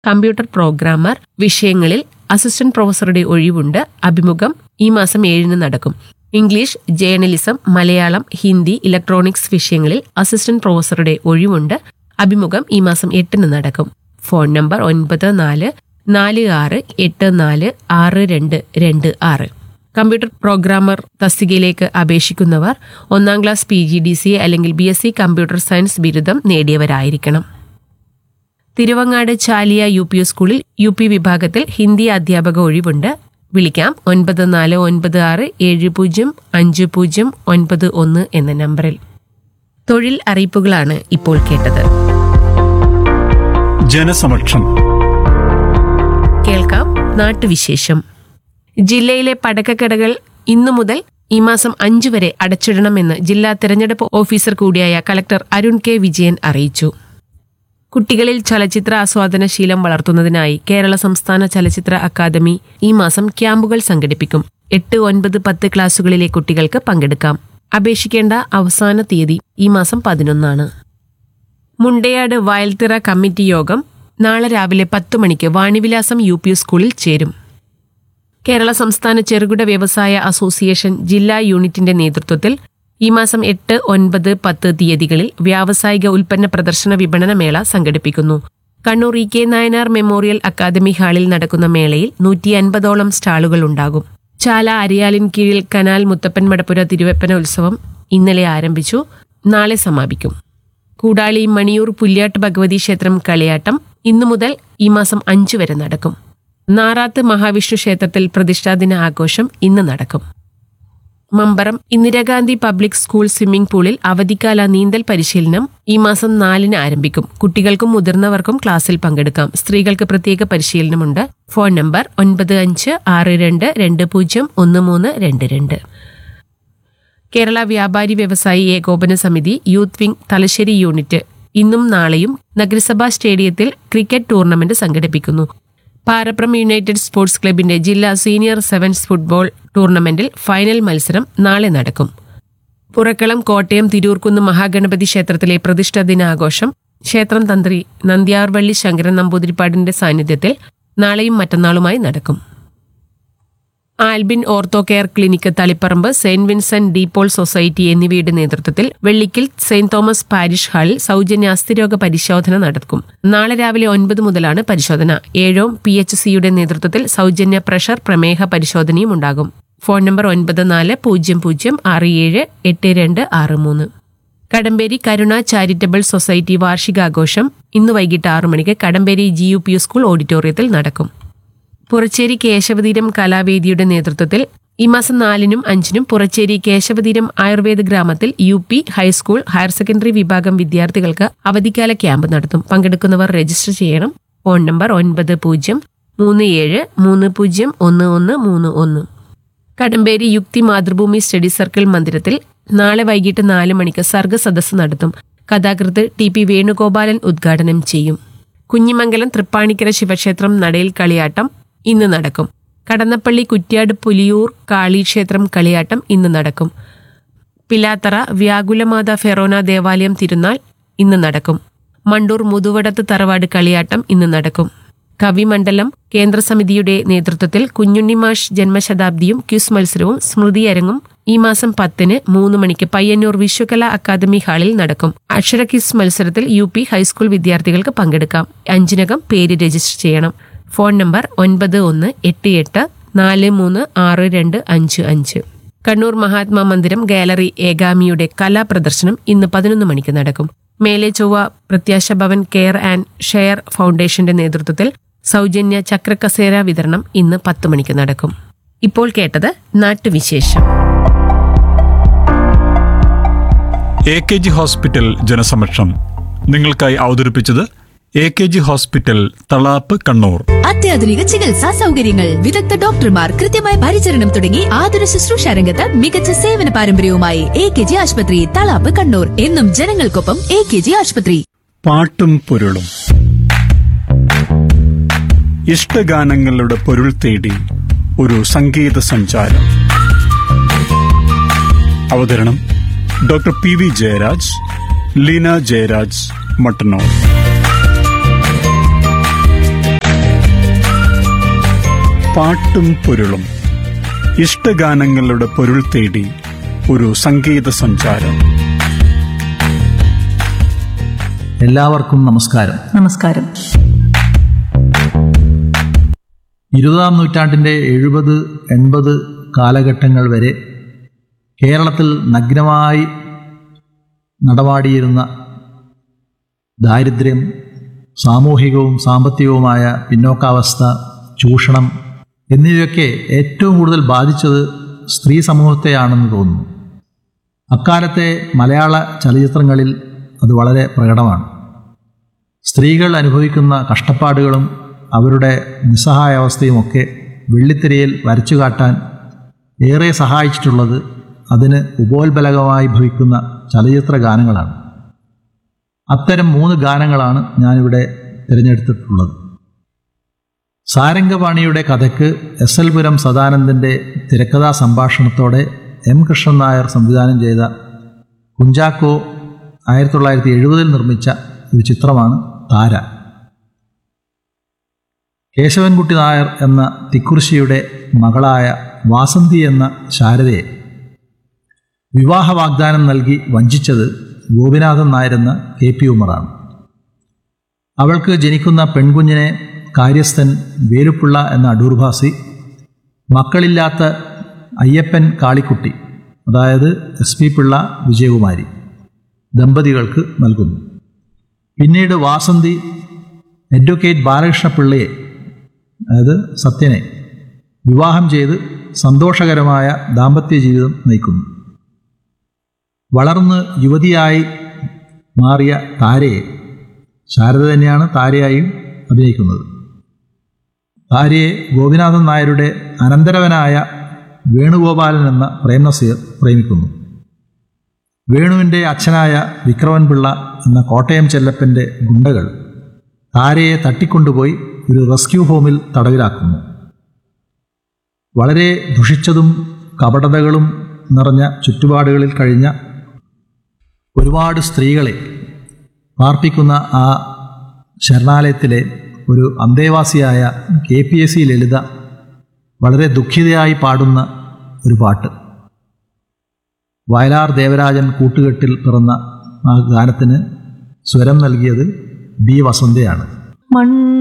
computer programmer വിഷയങ്ങളിൽ assistant പ്രൊഫസറുടെ ഒഴിവുണ്ട് അഭിമുഖം ഈ മാസം ഏഴിന് നടക്കും English journalism Malayalam Hindi electronics വിഷയങ്ങളിൽ അസിസ്റ്റന്റ് പ്രൊഫസറുടെ ഒഴിവുണ്ട് അഭിമുഖം ഈ മാസം എട്ടിന് നടക്കും ഫോൺ നമ്പർ ഒൻപത് നാല് നാല് ആറ് എട്ട് നാല് ആറ് രണ്ട് രണ്ട് ആറ് കമ്പ്യൂട്ടർ പ്രോഗ്രാമർ തസ്തികയിലേക്ക് അപേക്ഷിക്കുന്നവർ ഒന്നാം class P G D C അല്ലെങ്കിൽ B S C computer science ബിരുദം നേടിയവരായിരിക്കണം തിരുവങ്ങാട് ചാലിയ യു പി സ്കൂളിൽ യു പി വിഭാഗത്തിൽ ഹിന്ദി അധ്യാപക ഒഴിവുണ്ട് വിളിക്കാം ഒൻപത് നാല് ഒൻപത് ആറ് ഏഴ് പൂജ്യം അഞ്ച് പൂജ്യം ഒൻപത് ഒന്ന് എന്ന നമ്പറിൽ തൊഴിൽ അറിയിപ്പുകളാണ് ഇപ്പോൾ കേട്ടത് ജനസമക്ഷം കേൾക്കാം നാട്ടുവിശേഷം ജില്ലയിലെ പടക്കക്കടകൾ ഇന്നു മുതൽ ഈ മാസം അഞ്ചു വരെ അടച്ചിടണമെന്ന് ജില്ലാ തെരഞ്ഞെടുപ്പ് ഓഫീസർ കൂടിയായ കളക്ടർ അരുൺ കെ വിജയൻ അറിയിച്ചു കുട്ടികളിൽ ചലച്ചിത്ര ആസ്വാദന ശീലം വളർത്തുന്നതിനായി കേരള സംസ്ഥാന ചലച്ചിത്ര അക്കാദമി ഈ മാസം ക്യാമ്പുകൾ സംഘടിപ്പിക്കും എട്ട് ഒൻപത് പത്ത് ക്ലാസുകളിലെ കുട്ടികൾക്ക് പങ്കെടുക്കാം അപേക്ഷിക്കേണ്ട അവസാന തീയതി ഈ മാസം പതിനൊന്നാണ് മുണ്ടയാട് വയൽത്തിറ കമ്മിറ്റി യോഗം നാളെ രാവിലെ പത്ത് മണിക്ക് വാണിവിലാസം യു പി സ്കൂളിൽ ചേരും കേരള സംസ്ഥാന ചെറുകിട വ്യവസായ അസോസിയേഷൻ ജില്ലാ യൂണിറ്റിന്റെ നേതൃത്വത്തിൽ ഈ മാസം എട്ട് ഒൻപത് പത്ത് തീയതികളിൽ വ്യാവസായിക ഉൽപ്പന്ന പ്രദർശന വിപണന മേള സംഘടിപ്പിക്കുന്നു Kannur E K Nayanar Memorial Academy ഹാളിൽ നടക്കുന്ന മേളയിൽ നൂറ്റി അൻപതോളം സ്റ്റാളുകൾ ഉണ്ടാകും ചാല അരിയാലിൻ കീഴിൽ കനാൽ മുത്തപ്പൻ മടപ്പുര തിരുവപ്പന ഉത്സവം ഇന്നലെ ആരംഭിച്ചു നാളെ സമാപിക്കും കൂടാളി മണിയൂർ പുല്യാട്ട് ഭഗവതി ക്ഷേത്രം കളിയാട്ടം ഇന്നു മുതൽ ഈ മാസം അഞ്ചു വരെ നടക്കും നാറാത്ത് മഹാവിഷ്ണു ക്ഷേത്രത്തിൽ പ്രതിഷ്ഠാദിന ആഘോഷം ഇന്ന് നടക്കും Mambaram Indira Gandhi public school swimming പൂളിൽ അവധിക്കാല നീന്തൽ പരിശീലനം ഈ മാസം നാലിന് ആരംഭിക്കും കുട്ടികൾക്കും മുതിർന്നവർക്കും ക്ലാസ്സിൽ പങ്കെടുക്കാം സ്ത്രീകൾക്ക് പ്രത്യേക പരിശീലനമുണ്ട് ഫോൺ നമ്പർ ഒൻപത് അഞ്ച് ആറ് രണ്ട് രണ്ട് പൂജ്യം ഒന്ന് മൂന്ന് രണ്ട് രണ്ട് കേരള വ്യാപാരി വ്യവസായി ഏകോപന സമിതി യൂത്ത് വിംഗ് തലശ്ശേരി യൂണിറ്റ് ഇന്നും നാളെയും നഗരസഭാ സ്റ്റേഡിയത്തിൽ ക്രിക്കറ്റ് ടൂർണമെന്റ് സംഘടിപ്പിക്കുന്നു പാരപ്രം യുണൈറ്റഡ് സ്പോർട്സ് ക്ലബിന്റെ ജില്ലാ സീനിയർ സെവൻസ് ഫുട്ബോൾ ടൂർണമെന്റിൽ ഫൈനൽ മത്സരം നാളെ നടക്കും പുറക്കളം കോട്ടയം തിരൂർക്കുന്ന് മഹാഗണപതി ക്ഷേത്രത്തിലെ പ്രതിഷ്ഠാ ദിനാഘോഷം ക്ഷേത്രം തന്ത്രി നന്ദ്യാർവള്ളി ശങ്കരൻ നമ്പൂതിരിപ്പാടിന്റെ സാന്നിധ്യത്തിൽ നാളെയും മറ്റന്നാളുമായി നടക്കും Albin ortho care clinic Thaliparamba സെന്റ് വിൻസെന്റ് ഡീപോൾ സൊസൈറ്റി എന്നിവയുടെ നേതൃത്വത്തിൽ വെള്ളിക്കിൽ സെന്റ് തോമസ് പാരിഷ് ഹാളിൽ സൗജന്യ അസ്ഥിരോഗ പരിശോധന നടക്കും നാളെ രാവിലെ ഒൻപത് മുതലാണ് പരിശോധന ഏഴോം പി എച്ച് സിയുടെ നേതൃത്വത്തിൽ സൗജന്യ പ്രഷർ പ്രമേഹ പരിശോധനയും ഉണ്ടാകും ഫോൺ നമ്പർ ഒൻപത് നാല് പൂജ്യം പൂജ്യം ആറ് ഏഴ് എട്ട് രണ്ട് ആറ് മൂന്ന് കടമ്പേരി കരുണ ചാരിറ്റബിൾ സൊസൈറ്റി വാർഷികാഘോഷം ഇന്ന് വൈകിട്ട് ആറു മണിക്ക് Kadamberi G U P school ഓഡിറ്റോറിയത്തിൽ നടക്കും പുറച്ചേരി കേശവതീരം കലാവേദിയുടെ നേതൃത്വത്തിൽ ഈ മാസം നാലിനും അഞ്ചിനും പുറച്ചേരി കേശവതീരം ആയുർവേദ ഗ്രാമത്തിൽ U P high school higher secondary വിഭാഗം വിദ്യാർത്ഥികൾക്ക് അവധിക്കാല ക്യാമ്പ് നടത്തും പങ്കെടുക്കുന്നവർ രജിസ്റ്റർ ചെയ്യണം ഫോൺ നമ്പർ ഒൻപത് പൂജ്യം മൂന്ന് ഏഴ് മൂന്ന് പൂജ്യം ഒന്ന് ഒന്ന് മൂന്ന് ഒന്ന് കടമ്പേരി യുക്തി മാതൃഭൂമി സ്റ്റഡി സർക്കിൾ മന്ദിരത്തിൽ നാളെ വൈകിട്ട് നാല് മണിക്ക് സർഗ സദസ്സ് നടത്തും കഥാകൃത്ത് ടി പി വേണുഗോപാലൻ ഉദ്ഘാടനം ചെയ്യും കുഞ്ഞിമംഗലം തൃപ്പാണിക്കര ശിവക്ഷേത്രം നടയിൽ കളിയാട്ടം ഇന്ന് നടക്കും കടന്നപ്പള്ളി കുറ്റ്യാട് പുലിയൂർ കാളീക്ഷേത്രം കളിയാട്ടം ഇന്ന് നടക്കും പിലാത്തറ വ്യാകുലമാത ഫെറോന ദേവാലയം തിരുനാൾ ഇന്ന് നടക്കും മണ്ടൂർ മുതുവടത്ത് തറവാട് കളിയാട്ടം ഇന്ന് നടക്കും കവിമണ്ഡലം കേന്ദ്രസമിതിയുടെ നേതൃത്വത്തിൽ കുഞ്ഞുണ്ണിമാഷ് ജന്മശതാബ്ദിയും ക്യൂസ് മത്സരവും സ്മൃതി അരങ്ങും ഈ മാസം പത്തിന് മൂന്ന് മണിക്ക് പയ്യന്നൂർ വിശ്വകലാ അക്കാദമി ഹാളിൽ നടക്കും അക്ഷര ക്യൂസ് മത്സരത്തിൽ യു പി ഹൈസ്കൂൾ വിദ്യാർത്ഥികൾക്ക് പങ്കെടുക്കാം അഞ്ചിനകം പേര് രജിസ്റ്റർ ചെയ്യണം ഫോൺ നമ്പർ ഒൻപത് ഒന്ന് എട്ട് എട്ട് നാല് മൂന്ന് ആറ് രണ്ട് അഞ്ച് അഞ്ച് കണ്ണൂർ മഹാത്മാ മന്ദിരം ഗാലറി ഏകാമിയുടെ കലാപ്രദർശനം ഇന്ന് പതിനൊന്ന് മണിക്ക് നടക്കും മേലെ ചൊവ്വ പ്രത്യാശ ഭവൻ കെയർ ആൻഡ് ഷെയർ ഫൗണ്ടേഷന്റെ നേതൃത്വത്തിൽ സൗജന്യ ചക്രക്കസേര വിതരണം ഇന്ന് പത്ത് മണിക്ക് നടക്കും ഇപ്പോൾ കേട്ടത് നാട്ടുവിശേഷം എ കെ ജി ഹോസ്പിറ്റൽ ജനസമക്ഷം നിങ്ങൾക്കായി അവതരിപ്പിച്ചത് A K G hospital Thalap Kannur അത്യാധുനിക ചികിത്സാ സൗകര്യങ്ങൾ വിദഗ്ധ ഡോക്ടർമാർ കൃത്യമായ പരിചരണം തുടങ്ങി ആതുര ശുശ്രൂഷ രംഗത്ത് മികച്ച സേവന പാരമ്പര്യവുമായി എ കെ ജി ആശുപത്രി തളാപ്പ് കണ്ണൂർ എന്നും ജനങ്ങൾക്കൊപ്പം എ കെ ജി ആശുപത്രി പാട്ടും പൊരുളും ഇഷ്ടഗാനങ്ങളുടെ പൊരുൾ തേടി ഒരു സംഗീത സഞ്ചാരം അവതരണം doctor P V Jayaraj Leena Jayaraj Mattannur പാട്ടും പൊരുളും ഇഷ്ടഗാനങ്ങളുടെ പൊരുൾ തേടി ഒരു സംഗീത സഞ്ചാരം എല്ലാവർക്കും നമസ്കാരം നമസ്കാരം ഇരുപതാം നൂറ്റാണ്ടിൻ്റെ എഴുപത് എൺപത് കാലഘട്ടങ്ങൾ വരെ കേരളത്തിൽ നഗ്നമായി നടമാടിയിരുന്ന ദാരിദ്ര്യം സാമൂഹികവും സാമ്പത്തികവുമായ പിന്നോക്കാവസ്ഥ ചൂഷണം എന്നിവയൊക്കെ ഏറ്റവും കൂടുതൽ ബാധിച്ചത് സ്ത്രീ സമൂഹത്തെയാണെന്ന് തോന്നുന്നു അക്കാലത്തെ മലയാള ചലച്ചിത്രങ്ങളിൽ അത് വളരെ പ്രകടമാണ് സ്ത്രീകൾ അനുഭവിക്കുന്ന കഷ്ടപ്പാടുകളും അവരുടെ നിസ്സഹായാവസ്ഥയുമൊക്കെ വെള്ളിത്തിരയിൽ വരച്ചു കാട്ടാൻ ഏറെ സഹായിച്ചിട്ടുള്ളത് അതിന് ഉപോത്ബലകമായി ഭവിക്കുന്ന ചലച്ചിത്ര ഗാനങ്ങളാണ് അത്തരം മൂന്ന് ഗാനങ്ങളാണ് ഞാനിവിടെ തിരഞ്ഞെടുത്തിട്ടുള്ളത് സാരംഗപാണിയുടെ കഥയ്ക്ക് എസ് എൽ പുരം സദാനന്ദൻ്റെ തിരക്കഥാ സംഭാഷണത്തോടെ എം കൃഷ്ണൻ നായർ സംവിധാനം ചെയ്ത കുഞ്ചാക്കോ ആയിരത്തി തൊള്ളായിരത്തി എഴുപതിൽ നിർമ്മിച്ച ഒരു ചിത്രമാണ് താര കേശവൻകുട്ടി നായർ എന്ന തിക്കുറിശിയുടെ മകളായ വാസന്തി എന്ന ശാരദയെ വിവാഹ വാഗ്ദാനം നൽകി വഞ്ചിച്ചത് ഗോപിനാഥൻ നായരെന്ന കെ പി ഉമറാണ് അവൾക്ക് ജനിക്കുന്ന പെൺകുഞ്ഞിനെ കാര്യസ്ഥൻ വേലുപ്പിള്ള എന്ന അടൂർഭാസി മക്കളില്ലാത്ത അയ്യപ്പൻ കാളിക്കുട്ടി അതായത് എസ് പി പിള്ള വിജയകുമാരി ദമ്പതികൾക്ക് നൽകുന്നു പിന്നീട് വാസന്തി അഡ്വക്കേറ്റ് ബാലകൃഷ്ണ പിള്ളയെ അതായത് സത്യനെ വിവാഹം ചെയ്ത് സന്തോഷകരമായ ദാമ്പത്യ ജീവിതം നയിക്കുന്നു വളർന്ന് യുവതിയായി മാറിയ താരയെ ശാരദ തന്നെയാണ് താരയായും അഭിനയിക്കുന്നത് താരയെ ഗോപിനാഥൻ നായരുടെ അനന്തരവനായ വേണുഗോപാലൻ എന്ന പ്രേംനസീർ പ്രേമിക്കുന്നു വേണുവിൻ്റെ അച്ഛനായ വിക്രമൻ പിള്ള എന്ന കോട്ടയം ചെല്ലപ്പൻ്റെ ഗുണ്ടകൾ താരയെ തട്ടിക്കൊണ്ടുപോയി ഒരു റെസ്ക്യൂ ഹോമിൽ തടവിലാക്കുന്നു വളരെ ദുഷിച്ചതും കപടതകളും നിറഞ്ഞ ചുറ്റുപാടുകളിൽ കഴിഞ്ഞ ഒരുപാട് സ്ത്രീകളെ പാർപ്പിക്കുന്ന ആ ശരണാലയത്തിലെ ഒരു അന്തേവാസിയായ K P S C Lalitha വളരെ ദുഃഖിതയായി പാടുന്ന ഒരു പാട്ട് വയലാർ ദേവരാജൻ കൂട്ടുകെട്ടിൽ പിറന്ന ആ ഗാനത്തിന് സ്വരം നൽകിയത് ബി വസന്തയാണ് മൺ